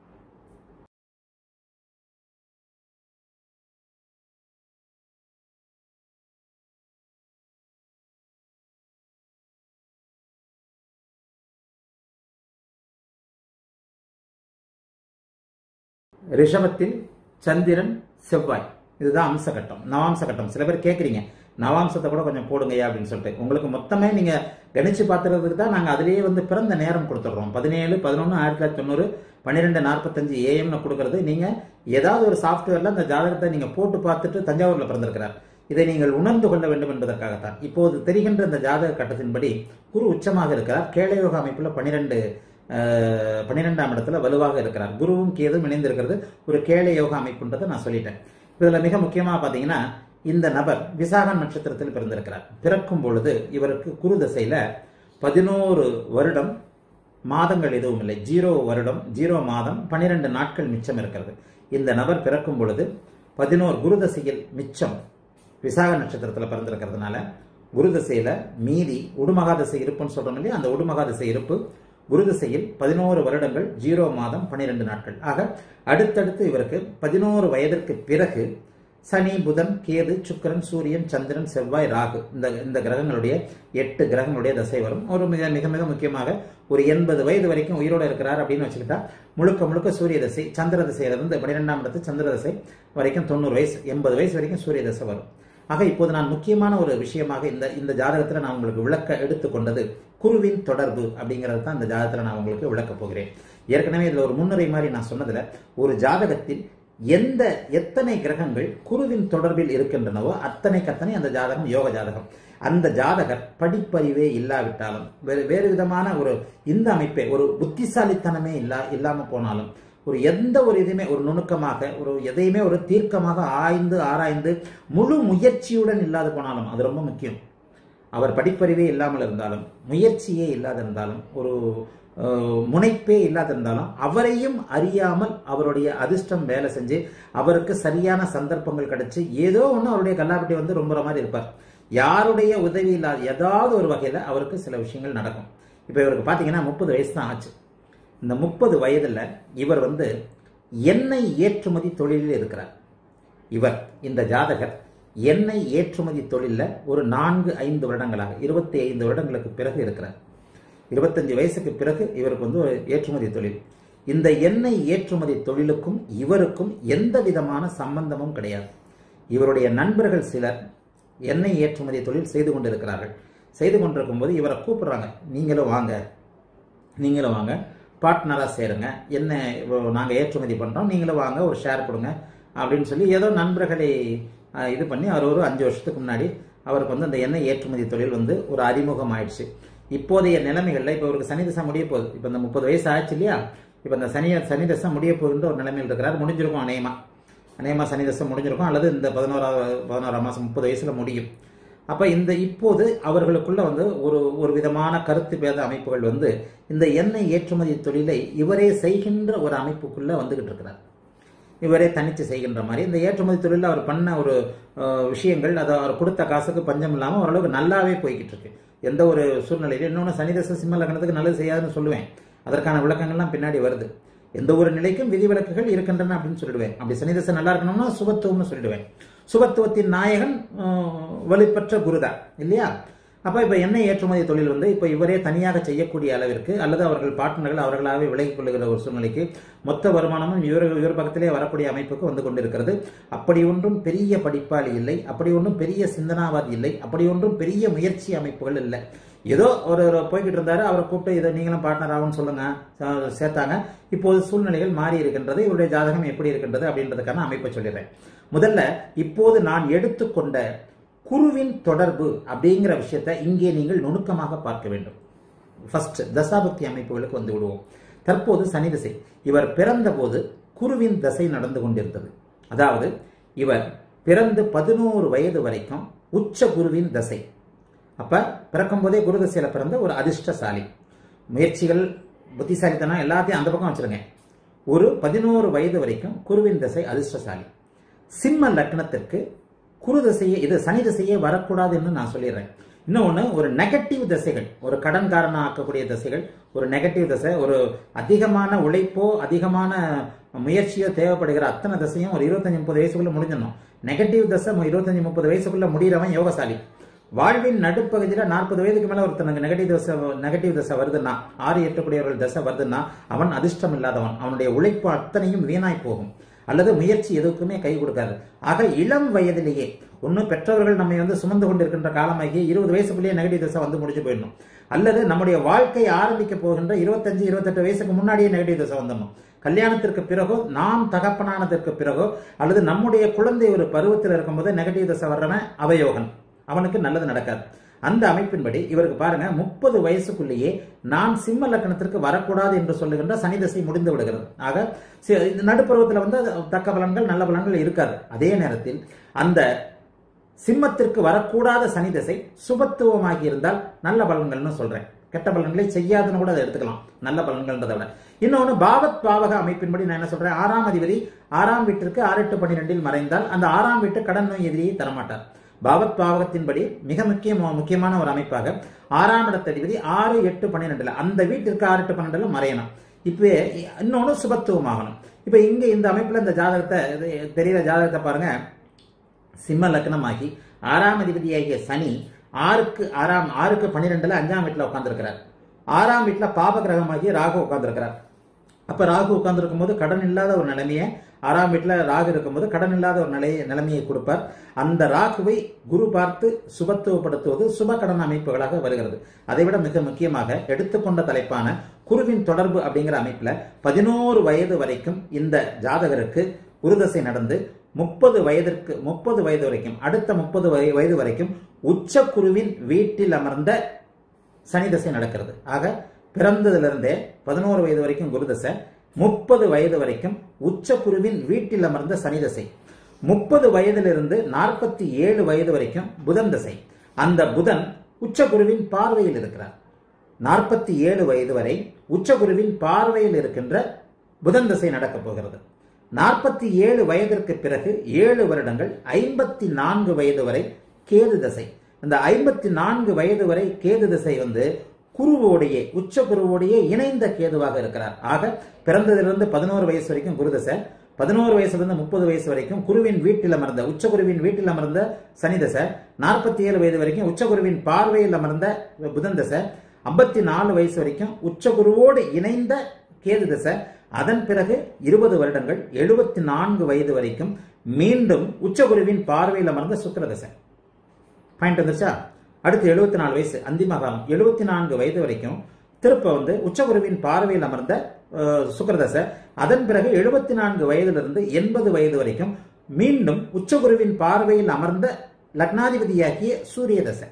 ரிஷபத்தில் சந்திரன் செவ்வாய் இதுதான் அம்ச கட்டம் நவாம்ச கட்டம் சில பேர் கேட்குறீங்க நவாம்சத்தை கூட கொஞ்சம் போடுங்கய்யா அப்படின்னு சொல்லிட்டு உங்களுக்கு மொத்தமே நீங்க கணிச்சு பார்த்துறதுக்கு தான் நாங்கள் அதிலேயே வந்து பிறந்த நேரம் கொடுத்துட்றோம் பதினேழு பதினொன்று ஆயிரத்தி தொள்ளாயிரத்தி தொண்ணூறு பன்னிரெண்டு நாற்பத்தஞ்சு ஏஎம்னு கொடுக்கறது நீங்க ஏதாவது ஒரு சாஃப்ட்வேர்ல அந்த ஜாதகத்தை நீங்க போட்டு பார்த்துட்டு தஞ்சாவூர்ல பிறந்திருக்கிறார் இதை நீங்கள் உணர்ந்து கொள்ள வேண்டும் என்பதற்காகத்தான் இப்போது தெரிகின்ற இந்த ஜாதக கட்டத்தின்படி குரு உச்சமாக இருக்கிறார் கேளயோக அமைப்புல பன்னிரெண்டு பன்னிரெண்டாம் இடத்துல வலுவாக இருக்கிறார் குருவும் கேதும் இணைந்திருக்கிறது ஒரு கேள யோக அமைப்புன்றதை நான் சொல்லிட்டேன் இதுல மிக முக்கியமா பாத்தீங்கன்னா இந்த நபர் விசாகன் நட்சத்திரத்தில் பிறந்திருக்கிறார் பிறக்கும் பொழுது இவருக்கு குரு தசையில பதினோரு வருடம் மாதங்கள் எதுவும் இல்லை ஜீரோ வருடம் ஜீரோ மாதம் பன்னிரெண்டு நாட்கள் மிச்சம் இருக்கிறது இந்த நபர் பிறக்கும் பொழுது பதினோரு குரு தசையில் மிச்சம் விசாக நட்சத்திரத்தில் பிறந்திருக்கிறதுனால குரு தசையில மீதி உடுமகா தசை இருப்புன்னு சொல்றோம் இல்லையா அந்த உடுமகா தசை இருப்பு குரு திசையில் பதினோரு வருடங்கள் ஜீரோ மாதம் பன்னிரெண்டு நாட்கள் ஆக அடுத்தடுத்து இவருக்கு பதினோரு வயதிற்கு பிறகு சனி புதன் கேது சுக்கரன் சூரியன் சந்திரன் செவ்வாய் ராகு இந்த இந்த கிரகங்களுடைய எட்டு கிரகங்களுடைய தசை வரும் ஒரு மிக மிக மிக முக்கியமாக ஒரு எண்பது வயது வரைக்கும் உயிரோடு இருக்கிறார் அப்படின்னு வச்சுக்கிட்டா முழுக்க முழுக்க சூரிய தசை சந்திர தசையிலிருந்து பன்னிரெண்டாம் இடத்து சந்திர தசை வரைக்கும் தொண்ணூறு வயசு எண்பது வயசு வரைக்கும் சூரிய தசை வரும் ஆக இப்போது நான் முக்கியமான ஒரு விஷயமாக இந்த இந்த ஜாதகத்தில் நான் உங்களுக்கு விளக்க எடுத்துக்கொண்டது குருவின் தொடர்பு அப்படிங்கிறது தான் இந்த ஜாதகத்தில் நான் உங்களுக்கு விளக்கப் போகிறேன் ஏற்கனவே இதில் ஒரு முன்னுரை மாதிரி நான் சொன்னதில் ஒரு ஜாதகத்தில் எந்த எத்தனை கிரகங்கள் குருவின் தொடர்பில் இருக்கின்றனவோ அத்தனைக்கு அத்தனை அந்த ஜாதகம் யோக ஜாதகம் அந்த ஜாதகர் படிப்பறிவே இல்லாவிட்டாலும் வேறு வேறு விதமான ஒரு இந்த அமைப்பே ஒரு புத்திசாலித்தனமே இல்லா இல்லாம போனாலும் ஒரு எந்த ஒரு இதுவுமே ஒரு நுணுக்கமாக ஒரு எதையுமே ஒரு தீர்க்கமாக ஆய்ந்து ஆராய்ந்து முழு முயற்சியுடன் இல்லாது போனாலும் அது ரொம்ப முக்கியம் அவர் படிப்பறிவே இல்லாமல் இருந்தாலும் முயற்சியே இல்லாதிருந்தாலும் ஒரு முனைப்பே இல்லாதிருந்தாலும் அவரையும் அறியாமல் அவருடைய அதிர்ஷ்டம் வேலை செஞ்சு அவருக்கு சரியான சந்தர்ப்பங்கள் கிடைச்சு ஏதோ ஒன்று அவருடைய கல்லாப்பட்டி வந்து ரொம்ப மாதிரி இருப்பார் யாருடைய உதவி இல்லாத ஏதாவது ஒரு வகையில் அவருக்கு சில விஷயங்கள் நடக்கும் இப்போ இவருக்கு பார்த்தீங்கன்னா முப்பது வயசு தான் ஆச்சு இந்த முப்பது வயதில் இவர் வந்து எண்ணெய் ஏற்றுமதி தொழிலில் இருக்கிறார் இவர் இந்த ஜாதகர் எண்ணெய் ஏற்றுமதி தொழிலில் ஒரு நான்கு ஐந்து வருடங்களாக இருபத்தி ஐந்து வருடங்களுக்கு பிறகு இருக்கிறார் இருபத்தஞ்சு வயசுக்கு பிறகு இவருக்கு வந்து ஒரு ஏற்றுமதி தொழில் இந்த எண்ணெய் ஏற்றுமதி தொழிலுக்கும் இவருக்கும் எந்த விதமான சம்பந்தமும் கிடையாது இவருடைய நண்பர்கள் சிலர் எண்ணெய் ஏற்றுமதி தொழில் செய்து கொண்டிருக்கிறார்கள் செய்து கொண்டிருக்கும் போது இவரை கூப்பிடுறாங்க நீங்களும் வாங்க நீங்களும் வாங்க பார்ட்னராக சேருங்க என்ன நாங்கள் ஏற்றுமதி பண்ணுறோம் நீங்களும் வாங்க ஒரு ஷேர் கொடுங்க அப்படின்னு சொல்லி ஏதோ நண்பர்களை இது பண்ணி அவர் ஒரு அஞ்சு வருஷத்துக்கு முன்னாடி அவருக்கு வந்து அந்த எண்ணெய் ஏற்றுமதி தொழில் வந்து ஒரு அறிமுகம் ஆயிடுச்சு இப்போதைய நிலைமைகளில் இப்போ அவருக்கு சனி தசை முடிய போகுது இப்போ இந்த முப்பது வயசு ஆச்சு இல்லையா இப்போ இந்த சனி சனி தசை முடிய போகுன்ற ஒரு நிலைமையில் இருக்கிறார் முடிஞ்சிருக்கும் அநேகமா அநேகமா சனி தசை முடிஞ்சிருக்கும் அல்லது இந்த பதினோராவது பதினோராம் மாதம் முப்பது வயசுல முடியும் அப்ப இந்த இப்போது அவர்களுக்குள்ள வந்து ஒரு ஒரு விதமான கருத்து பேத அமைப்புகள் வந்து இந்த எண்ணெய் ஏற்றுமதி தொழிலை இவரே செய்கின்ற ஒரு அமைப்புக்குள்ள வந்துகிட்டு இருக்கிறார் இவரே தனித்து செய்கின்ற மாதிரி இந்த ஏற்றுமதி தொழிலில் அவர் பண்ண ஒரு விஷயங்கள் அதை அவர் கொடுத்த காசுக்கு பஞ்சம் இல்லாமல் ஓரளவுக்கு நல்லாவே போய்கிட்டு இருக்கு எந்த ஒரு சூழ்நிலையிலும் இன்னொன்று சனிதச சிம்ம லக்னத்துக்கு நல்லது செய்யாதுன்னு சொல்லுவேன் அதற்கான விளக்கங்கள்லாம் பின்னாடி வருது எந்த ஒரு நிலைக்கும் விதிவிலக்குகள் இருக்கின்றன அப்படின்னு சொல்லிடுவேன் அப்படி சனிதசை நல்லா இருக்கணும்னா சுபத்துவம்னு சொல்லிடுவேன் சுபத்துவத்தின் நாயகன் வலுப்பெற்ற குருதான் இல்லையா அப்போ இப்போ எண்ணெய் ஏற்றுமதி தொழில் வந்து இப்போ இவரே தனியாக செய்யக்கூடிய அளவிற்கு அல்லது அவர்கள் பார்ட்னர்கள் அவர்களாகவே விலகிக் கொள்ளுகிற ஒரு சூழ்நிலைக்கு மொத்த வருமானமும் இவர் இவர் பக்கத்திலே வரக்கூடிய அமைப்புக்கு வந்து கொண்டிருக்கிறது அப்படி ஒன்றும் பெரிய படிப்பாளி இல்லை அப்படி ஒன்றும் பெரிய சிந்தனாவாதி இல்லை அப்படி ஒன்றும் பெரிய முயற்சி அமைப்புகள் இல்லை ஏதோ ஒரு போய்கிட்டு இருந்தாரு அவரை கூப்பிட்டு இதை நீங்களும் பார்ட்னர் ஆகும்னு சொல்லுங்க சேர்த்தாங்க இப்போது சூழ்நிலைகள் மாறி இருக்கின்றது இவருடைய ஜாதகம் எப்படி இருக்கின்றது அப்படின்றதுக்கான அமைப்பை சொல்லிடுறேன் முதல்ல இப்போது நான் எடுத்துக்கொண்ட குருவின் தொடர்பு அப்படிங்கிற விஷயத்தை இங்கே நீங்கள் நுணுக்கமாக பார்க்க வேண்டும் ஃபர்ஸ்ட் தசாபக்தி அமைப்புகளுக்கு வந்து விடுவோம் தற்போது சனி திசை இவர் பிறந்த போது குருவின் தசை நடந்து கொண்டிருந்தது அதாவது இவர் பிறந்து பதினோரு வயது வரைக்கும் உச்ச குருவின் தசை அப்ப பிறக்கும் போதே குரு தசையில பிறந்த ஒரு அதிர்ஷ்டசாலி முயற்சிகள் புத்திசாலித்தனம் எல்லாத்தையும் அந்த பக்கம் வச்சிருங்க ஒரு பதினோரு வயது வரைக்கும் குருவின் தசை அதிர்ஷ்டசாலி சிம்ம லக்னத்திற்கு குரு திசையே இது சனி திசையே வரக்கூடாதுன்னு நான் சொல்லிடுறேன் இன்னொன்று ஒரு நெகட்டிவ் தசைகள் ஒரு கடன்காரனா ஆக்கக்கூடிய தசைகள் ஒரு நெகட்டிவ் தசை ஒரு அதிகமான உழைப்போ அதிகமான முயற்சியோ தேவைப்படுகிற அத்தனை தசையும் ஒரு இருபத்தஞ்சு முப்பது வயசுக்குள்ள முடிஞ்சிடணும் நெகட்டிவ் தசை இருபத்தஞ்சு முப்பது வயசுக்குள்ள முடிகிறவன் யோகசாலி வாழ்வின் நடுப்பகுதியில் நாற்பது வயதுக்கு மேல ஒருத்தனுக்கு நெகட்டிவ் தசை நெகட்டிவ் தசை வருதுன்னா ஆறு எட்டுக்குடியவர்கள் தசை வருதுன்னா அவன் அதிர்ஷ்டம் இல்லாதவன் அவனுடைய உழைப்பு அத்தனையும் வீணாய் போகும் அல்லது முயற்சி எதுக்குமே கை கொடுக்காது ஆக இளம் வயதிலேயே ஒன்று பெற்றவர்கள் நம்மை வந்து சுமந்து கொண்டிருக்கின்ற காலமாகி இருபது வயசுக்குள்ளேயே நெகட்டிவ் தசை வந்து முடிச்சு போயிடணும் அல்லது நம்முடைய வாழ்க்கை ஆரம்பிக்க போகின்ற இருபத்தஞ்சு இருபத்தெட்டு வயசுக்கு முன்னாடியே நெகட்டிவ் தசை வந்துடணும் கல்யாணத்திற்கு பிறகோ நாம் தகப்பனானதற்கு பிறகோ அல்லது நம்முடைய குழந்தை ஒரு பருவத்தில் இருக்கும்போது நெகட்டிவ் தசை வர்றவன் அவயோகன் அவனுக்கு நல்லது நடக்காது அந்த அமைப்பின்படி இவருக்கு பாருங்க முப்பது வயசுக்குள்ளேயே நான் சிம்ம லக்கணத்திற்கு வரக்கூடாது என்று சொல்லுகின்ற சனி தசை முடிந்து விடுகிறது ஆக சி- இந்த நடுப்பருவத்தில் வந்து தக்க பலன்கள் நல்ல பலன்கள் இருக்காது அதே நேரத்தில் அந்த சிம்மத்திற்கு வரக்கூடாத சனி தசை சுபத்துவமாகி இருந்தால் நல்ல பலன்கள்னு சொல்றேன் கெட்ட பலன்களை செய்யாதுன்னு கூட அதை எடுத்துக்கலாம் நல்ல பலன்கள்ன்றதை விட இன்னொன்று பாவத் பாவக அமைப்பின்படி நான் என்ன சொல்றேன் ஆறாம் அதிபதி ஆறாம் வீட்டிற்கு ஆறு எட்டு பன்னிரெண்டில் மறைந்தால் அந்த ஆறாம் வீட்டு கடன் நோய் எதிரியை தரமாட்டார் பாவத் பாவகத்தின்படி மிக முக்கிய முக்கியமான ஒரு அமைப்பாக ஆறாம் இடத்ததிபதி ஆறு எட்டு பன்னிரெண்டுல அந்த வீட்டிற்கு ஆறு எட்டு பன்னிரெண்டுல மறையணும் இப்போ இன்னொன்று சுபத்துவமாகணும் இப்போ இங்க இந்த அமைப்புல இந்த ஜாதகத்தை இது தெரியிற ஜாதகத்தை பாருங்க சிம்ம லக்னமாகி ஆறாம் அதிபதியாகிய சனி ஆறுக்கு ஆறாம் ஆறுக்கு பன்னிரெண்டுல அஞ்சாம் வீட்டில் உட்கார்ந்திருக்கிறார் ஆறாம் வீட்டில் பாப கிரகமாகி ராகு உட்கார்ந்திருக்கிறார் அப்ப ராகு உட்கார்ந்திருக்கும் போது கடன் இல்லாத ஒரு நிலைமையை ஆறாம் வீட்டில் ராகு இருக்கும்போது கடன் இல்லாத ஒரு நிலையை நிலைமையை கொடுப்பார் அந்த ராகுவை குரு பார்த்து சுபத்துவப்படுத்துவது சுப கடன் அமைப்புகளாக வருகிறது அதைவிட மிக முக்கியமாக எடுத்துக்கொண்ட தலைப்பான குருவின் தொடர்பு அப்படிங்கிற அமைப்புல பதினோரு வயது வரைக்கும் இந்த ஜாதகருக்கு குருதசை நடந்து முப்பது வயதிற்கு முப்பது வயது வரைக்கும் அடுத்த முப்பது வயது வரைக்கும் உச்சக்குருவின் வீட்டில் அமர்ந்த சனி தசை நடக்கிறது ஆக பிறந்ததிலிருந்தே பதினோரு வயது வரைக்கும் குருதசை முப்பது வயது வரைக்கும் உச்சக்குருவின் வீட்டில் அமர்ந்த சனி தசை முப்பது வயதிலிருந்து நாற்பத்தி ஏழு வயது வரைக்கும் புதன் தசை அந்த புதன் உச்சகுருவின் பார்வையில் இருக்கிறார் நாற்பத்தி ஏழு வயது வரை உச்சகுருவின் பார்வையில் இருக்கின்ற புதன் தசை நடக்கப் போகிறது நாற்பத்தி ஏழு வயதிற்கு பிறகு ஏழு வருடங்கள் ஐம்பத்தி நான்கு வயது வரை கேது தசை இந்த ஐம்பத்தி நான்கு வயது வரை கேது தசை வந்து குருவோடையே உச்ச குருவோடையே இணைந்த கேதுவாக இருக்கிறார் ஆக பிறந்ததிலிருந்து பதினோரு வயசு வரைக்கும் குருதசை பதினோரு வயசுல இருந்து முப்பது வயசு வரைக்கும் குருவின் வீட்டில் அமர்ந்த உச்சகுருவின் வீட்டில் அமர்ந்த சனி தசை நாற்பத்தி ஏழு வயது வரைக்கும் உச்சகுருவின் பார்வையில் அமர்ந்த புதன் தசை ஐம்பத்தி நாலு வயசு வரைக்கும் உச்சகுருவோடு இணைந்த கேது தசை அதன் பிறகு இருபது வருடங்கள் எழுபத்தி நான்கு வயது வரைக்கும் மீண்டும் உச்சகுருவின் பார்வையில் அமர்ந்த சுக்கிர தசை பாயிண்ட் வந்துருச்சா அடுத்து எழுபத்தி நாலு வயசு அந்திம காலம் எழுபத்தி நான்கு வயது வரைக்கும் திருப்ப வந்து உச்சகுருவின் பார்வையில் அமர்ந்த அஹ், சுக்கிரதசை அதன் பிறகு எழுபத்தி நான்கு வயதிலிருந்து எண்பது வயது வரைக்கும் மீண்டும் உச்சகுருவின் பார்வையில் அமர்ந்த லக்னாதிபதியாகிய சூரிய தசை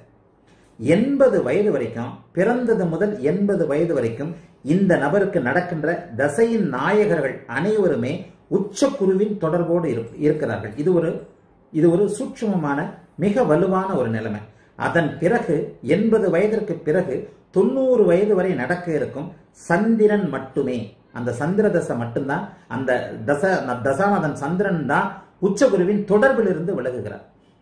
எண்பது வயது வரைக்கும் பிறந்தது முதல் எண்பது வயது வரைக்கும் இந்த நபருக்கு நடக்கின்ற தசையின் நாயகர்கள் அனைவருமே உச்சக்குருவின் தொடர்போடு இரு- இருக்கிறார்கள் இது ஒரு இது ஒரு சூட்சுமமான மிக வலுவான ஒரு நிலைமை அதன் பிறகு எண்பது வயதிற்கு பிறகு தொண்ணூறு வயது வரை நடக்க இருக்கும் சந்திரன் மட்டுமே அந்த சந்திர தசை மட்டும்தான் அந்த தச தசாநாதன் சந்திரன் தான் உச்சகுருவின் தொடர்பில் இருந்து விலகுகிறார்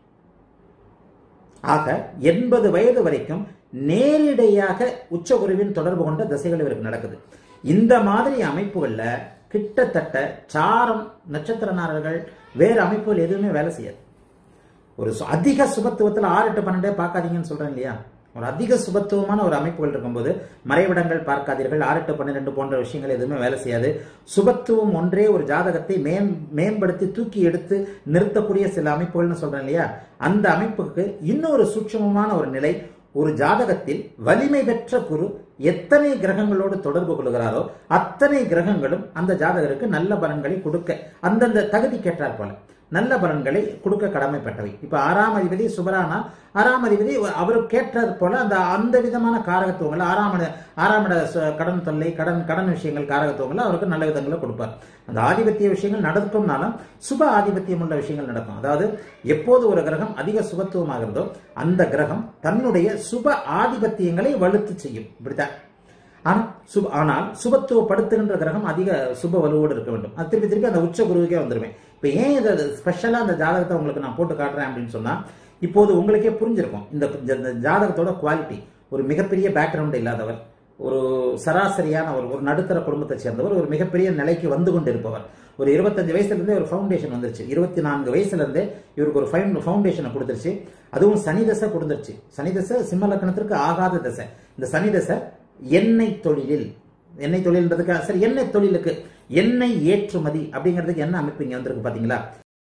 ஆக எண்பது வயது வரைக்கும் நேரிடையாக உச்சகுருவின் தொடர்பு கொண்ட திசைகள் இவருக்கு நடக்குது இந்த மாதிரி அமைப்புகள்ல கிட்டத்தட்ட சாரம் நட்சத்திரநாரர்கள் வேறு அமைப்புகள் எதுவுமே வேலை செய்யாது ஒரு சு- அதிக சுபத்துவத்தில் ஆறு எட்டு பன்னெண்டே பார்க்காதீங்கன்னு சொல்றேன் இல்லையா ஒரு அதிக சுபத்துவமான ஒரு அமைப்புகள் இருக்கும்போது மறைவிடங்கள் பார்க்காதீர்கள் ஆறு எட்டு பன்னிரெண்டு போன்ற விஷயங்கள் எதுவுமே வேலை செய்யாது சுபத்துவம் ஒன்றே ஒரு ஜாதகத்தை மேம் மேம்படுத்தி தூக்கி எடுத்து நிறுத்தக்கூடிய சில அமைப்புகள்னு சொல்றேன் இல்லையா அந்த அமைப்புக்கு இன்னொரு சூட்சமமான ஒரு நிலை ஒரு ஜாதகத்தில் வலிமை பெற்ற குரு எத்தனை கிரகங்களோடு தொடர்பு கொள்கிறாரோ அத்தனை கிரகங்களும் அந்த ஜாதகருக்கு நல்ல பலன்களை கொடுக்க அந்தந்த தகுதி கேட்டார் போல நல்ல பலன்களை கொடுக்க கடமைப்பட்டவை இப்ப ஆறாம் அதிபதி சுபரானா ஆறாம் அதிபதி அவர் கேட்டார் போல அந்த அந்த விதமான காரகத்துவங்கள் ஆறாம் இட ஆறாம் இட ச- கடன் தொல்லை கடன் கடன் விஷயங்கள் காரகத்துவங்களை அவருக்கு நல்ல விதங்களை கொடுப்பார் அந்த ஆதிபத்திய விஷயங்கள் நடக்கும்னாலும் சுப ஆதிபத்தியம் உள்ள விஷயங்கள் நடக்கும் அதாவது எப்போது ஒரு கிரகம் அதிக சுபத்துவமாகிறதோ அந்த கிரகம் தன்னுடைய சுப ஆதிபத்தியங்களை வலுத்து செய்யும் இப்படித்தான் ஆனால் சுப ஆனால் சுபத்துவப்படுத்துகின்ற கிரகம் அதிக சுப வலுவோடு இருக்க வேண்டும் அது திருப்பி திருப்பி அந்த உச்ச குருவுக்கே வந்துருவேன் இப்போ ஏன் இதை ஸ்பெஷலாக அந்த ஜாதகத்தை உங்களுக்கு நான் போட்டு காட்டுறேன் அப்படின்னு சொன்னா இப்போது உங்களுக்கே புரிஞ்சிருக்கும் இந்த இந்த ஜாதகத்தோட குவாலிட்டி ஒரு மிகப்பெரிய பேக்ரவுண்ட் இல்லாதவர் ஒரு சராசரியான ஒரு ஒரு நடுத்தர குடும்பத்தை சேர்ந்தவர் ஒரு மிகப்பெரிய நிலைக்கு வந்து கொண்டு இருப்பவர் ஒரு இருபத்தஞ்சு வயசுல இருந்தே ஒரு ஃபவுண்டேஷன் வந்துருச்சு இருபத்தி நான்கு வயசுல இருந்தே இவருக்கு ஒரு ஃபவுண்டேஷனை கொடுத்துருச்சு அதுவும் சனி தசை கொடுத்துருச்சு சனி தசை சிம்ம லக்கணத்திற்கு ஆகாத தசை இந்த சனி தசை எண்ணெய் தொழிலில் எண்ணெய் தொழில்ன்றதுக்கு சரி எண்ணெய் தொழிலுக்கு எண்ணெய் ஏற்றுமதி அப்படிங்கிறதுக்கு என்ன அமைப்பு இங்க வந்திருக்கு பாத்தீங்களா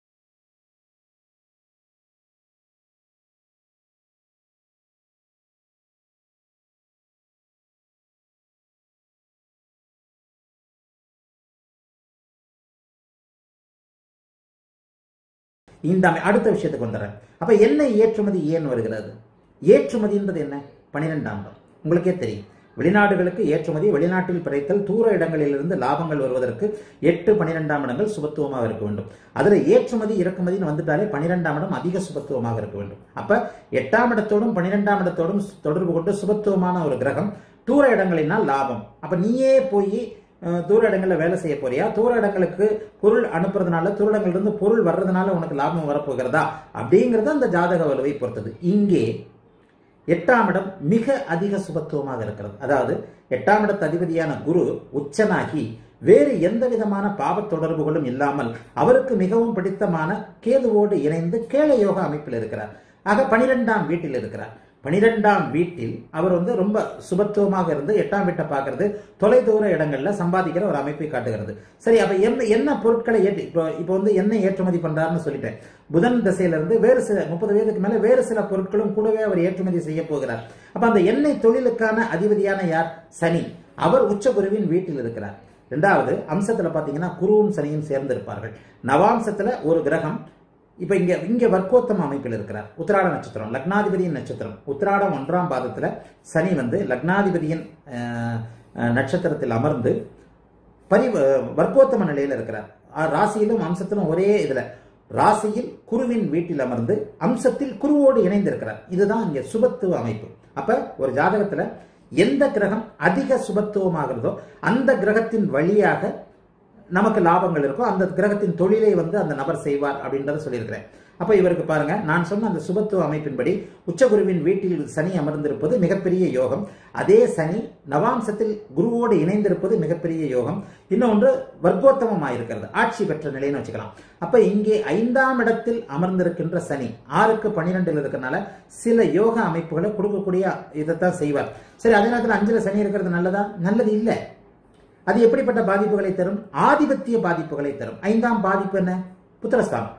இந்த அமை- அடுத்த விஷயத்துக்கு வந்துடுறேன் அப்ப எண்ணெய் ஏற்றுமதி ஏன் வருகிறது ஏற்றுமதின்றது என்ன பனிரெண்டாம் இடம் உங்களுக்கே தெரியும் வெளிநாடுகளுக்கு ஏற்றுமதி வெளிநாட்டில் பிழைத்தல் தூர இடங்களிலிருந்து லாபங்கள் வருவதற்கு எட்டு பனிரெண்டாம் இடங்கள் சுபத்துவமாக இருக்க வேண்டும் அதுல ஏற்றுமதி இறக்குமதின்னு வந்துட்டாலே பனிரெண்டாம் இடம் அதிக சுபத்துவமாக இருக்க வேண்டும் அப்ப எட்டாம் இடத்தோடும் பனிரெண்டாம் இடத்தோடும் தொடர்பு கொண்டு சுபத்துவமான ஒரு கிரகம் தூர இடங்களினால் லாபம் அப்ப நீயே போய் அஹ், தூர இடங்களில் வேலை செய்ய போறியா தூர இடங்களுக்கு பொருள் அனுப்புறதுனால தூர இடங்கள்ல இருந்து பொருள் வர்றதுனால உனக்கு லாபம் வரப்போகிறதா அப்படிங்கிறது அந்த ஜாதக வலுவை பொறுத்தது இங்கே எட்டாம் இடம் மிக அதிக சுபத்துவமாக இருக்கிறது அதாவது எட்டாம் இடத்து அதிபதியான குரு உச்சனாகி வேறு எந்த விதமான பாவத் தொடர்புகளும் இல்லாமல் அவருக்கு மிகவும் பிடித்தமான கேதுவோடு இணைந்து கேள யோக அமைப்பில் இருக்கிறார் ஆக பனிரெண்டாம் வீட்டில் இருக்கிறார் பனிரெண்டாம் வீட்டில் அவர் வந்து ரொம்ப சுபத்துவமாக இருந்து எட்டாம் வீட்டை பார்க்கறது தொலைதூர இடங்கள்ல சம்பாதிக்கிற ஒரு அமைப்பை காட்டுகிறது சரி அப்ப என்ன என்ன பொருட்களை ஏற்றி இப்போ இப்போ வந்து என்ன ஏற்றுமதி பண்றாருன்னு சொல்லிட்டேன் புதன் திசையில இருந்து வேறு சில முப்பது வயதுக்கு மேல வேறு சில பொருட்களும் கூடவே அவர் ஏற்றுமதி செய்ய போகிறார் அப்ப அந்த எண்ணெய் தொழிலுக்கான அதிபதியான யார் சனி அவர் உச்சகுருவின் வீட்டில் இருக்கிறார் ரெண்டாவது அம்சத்துல பாத்தீங்கன்னா குருவும் சனியும் சேர்ந்து இருப்பார்கள் நவாம்சத்துல ஒரு கிரகம் இப்ப இங்க இங்க வர்க்கோத்தம அமைப்பில் இருக்கிறார் உத்திராட நட்சத்திரம் லக்னாதிபதியின் நட்சத்திரம் உத்திராடம் ஒன்றாம் பாதத்துல சனி வந்து லக்னாதிபதியின் அஹ், அஹ், நட்சத்திரத்தில் அமர்ந்து பரி வர்க்கோத்தம நிலையில இருக்கிறார் ஆ, ராசியிலும் அம்சத்திலும் ஒரே இதுல ராசியில் குருவின் வீட்டில் அமர்ந்து அம்சத்தில் குருவோடு இணைந்திருக்கிறார் இதுதான் இங்க சுபத்துவ அமைப்பு அப்ப ஒரு ஜாதகத்துல எந்த கிரகம் அதிக சுபத்துவமாகிறதோ அந்த கிரகத்தின் வழியாக நமக்கு லாபங்கள் இருக்கோ அந்த கிரகத்தின் தொழிலை வந்து அந்த நபர் செய்வார் அப்படின்றத சொல்லியிருக்கிறேன் அப்ப இவருக்கு பாருங்க நான் சொன்ன அந்த சுபத்துவ அமைப்பின்படி உச்சகுருவின் வீட்டில் சனி அமர்ந்திருப்பது மிகப்பெரிய யோகம் அதே சனி நவாம்சத்தில் குருவோடு இணைந்திருப்பது மிகப்பெரிய யோகம் இன்னொன்று வர்க்கோத்தமமாயிருக்கிறது ஆட்சி பெற்ற நிலைன்னு வச்சுக்கலாம் அப்ப இங்கே ஐந்தாம் இடத்தில் அமர்ந்திருக்கின்ற சனி ஆறுக்கு பன்னிரெண்டில் இருக்கிறனால சில யோக அமைப்புகளை கொடுக்கக்கூடிய இதைத்தான் செய்வார் சரி அதே நேரத்தில் அஞ்சுல சனி இருக்கிறது நல்லதா நல்லது இல்லை அது எப்படிப்பட்ட பாதிப்புகளை தரும் ஆதிபத்திய பாதிப்புகளை தரும் ஐந்தாம் பாதிப்பு என்ன புத்திரஸ்தானம்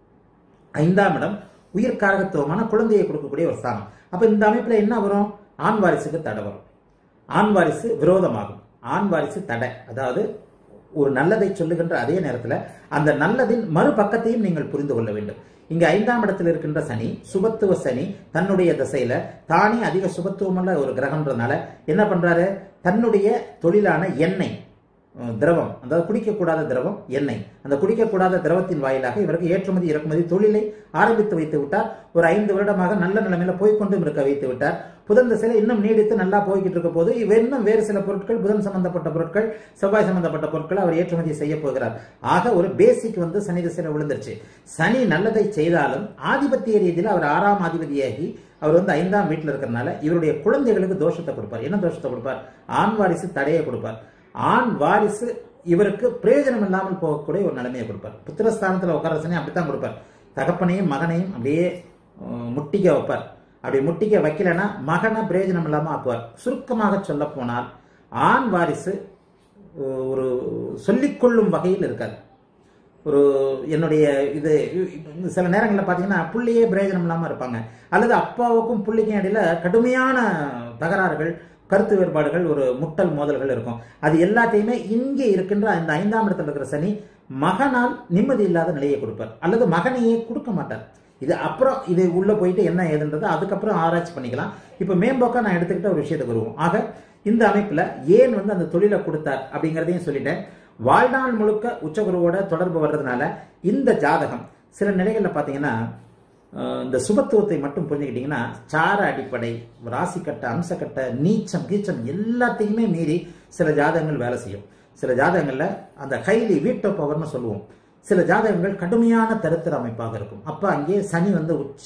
ஐந்தாம் இடம் உயிர் காரகத்துவமான குழந்தையை கொடுக்கக்கூடிய ஒரு ஸ்தானம் அப்ப இந்த அமைப்புல என்ன வரும் ஆண் வாரிசுக்கு தடை வரும் ஆண் வாரிசு விரோதமாகும் ஆண் வாரிசு தடை அதாவது ஒரு நல்லதை சொல்லுகின்ற அதே நேரத்தில் அந்த நல்லதின் மறுபக்கத்தையும் நீங்கள் புரிந்து கொள்ள வேண்டும் இங்க ஐந்தாம் இடத்தில் இருக்கின்ற சனி சுபத்துவ சனி தன்னுடைய திசையில தானே அதிக சுபத்துவமுள்ள ஒரு கிரகம்ன்றதுனால என்ன பண்றாரு தன்னுடைய தொழிலான எண்ணெய் அஹ், திரவம் அதாவது குடிக்கக்கூடாத திரவம் எண்ணெய் அந்த குடிக்கக்கூடாத திரவத்தின் வாயிலாக இவருக்கு ஏற்றுமதி இறக்குமதி தொழிலை ஆரம்பித்து வைத்து விட்டார் ஒரு ஐந்து வருடமாக நல்ல நிலைமையில போய்க்கொண்டும் இருக்க வைத்து விட்டார் புதன் திசையில இன்னும் நீடித்து நல்லா போய்கிட்டு இருக்க போது இவ இன்னும் வேறு சில பொருட்கள் புதன் சம்பந்தப்பட்ட பொருட்கள் செவ்வாய் சம்பந்தப்பட்ட பொருட்களை அவர் ஏற்றுமதி செய்ய போகிறார் ஆக ஒரு பேசிக் வந்து சனி திசையில விழுந்துருச்சு சனி நல்லதை செய்தாலும் ஆதிபத்திய ரீதியில் அவர் ஆறாம் ஆதிபதியாகி அவர் வந்து ஐந்தாம் வீட்டில் இருக்கிறனால இவருடைய குழந்தைகளுக்கு தோஷத்தை கொடுப்பார் என்ன தோஷத்தை கொடுப்பார் ஆண் வாரிசு தடையை கொடுப்பார் ஆண் வாரிசு இவருக்கு பிரயோஜனம் இல்லாமல் போகக்கூடிய ஒரு நிலைமையை கொடுப்பார் புத்திரஸ்தானத்தில் உட்கார சனி அப்படித்தான் கொடுப்பார் தகப்பனையும் மகனையும் அப்படியே அஹ், முட்டிக்க வைப்பார் அப்படி முட்டிக்க வைக்கலைன்னா மகனை பிரயோஜனம் இல்லாமல் ஆக்குவார் சுருக்கமாக சொல்ல போனால் ஆண் வாரிசு அஹ், ஒரு சொல்லிக்கொள்ளும் வகையில் இருக்காது ஒரு என்னுடைய இது இது சில நேரங்களில் பார்த்தீங்கன்னா புள்ளியே பிரயோஜனம் இல்லாமல் இருப்பாங்க அல்லது அப்பாவுக்கும் புள்ளிக்கும் இடையில கடுமையான தகராறுகள் கருத்து வேறுபாடுகள் ஒரு முட்டல் மோதல்கள் இருக்கும் அது எல்லாத்தையுமே இங்கே இருக்கின்ற இந்த ஐந்தாம் இடத்துல இருக்கிற சனி மகனால் நிம்மதி இல்லாத நிலையை கொடுப்பார் அல்லது மகனையே கொடுக்க மாட்டார் இது அப்புறம் இது உள்ள போயிட்டு என்ன ஏதுன்றது அதுக்கப்புறம் ஆராய்ச்சி பண்ணிக்கலாம் இப்போ மேம்போக்கா நான் எடுத்துக்கிட்ட ஒரு விஷயத்துக்கு வருவோம் ஆக இந்த அமைப்புல ஏன் வந்து அந்த தொழிலை கொடுத்தார் அப்படிங்கிறதையும் சொல்லிட்டேன் வாழ்நாள் முழுக்க உச்சகுருவோட தொடர்பு வர்றதுனால இந்த ஜாதகம் சில நிலைகளில் பார்த்தீங்கன்னா அஹ், இந்த சுபத்துவத்தை மட்டும் புரிஞ்சுக்கிட்டீங்கன்னா சார அடிப்படை ராசிக்கட்ட அம்சக்கட்ட நீச்சம் கீச்சம் எல்லாத்தையுமே மீறி சில ஜாதகங்கள் வேலை செய்யும் சில ஜாதகங்கள்ல அந்த ஹைலி வீட்டோ பவர்னு சொல்லுவோம் சில ஜாதகங்கள் கடுமையான தருத்திர அமைப்பாக இருக்கும் அப்ப அங்கே சனி வந்து உச்ச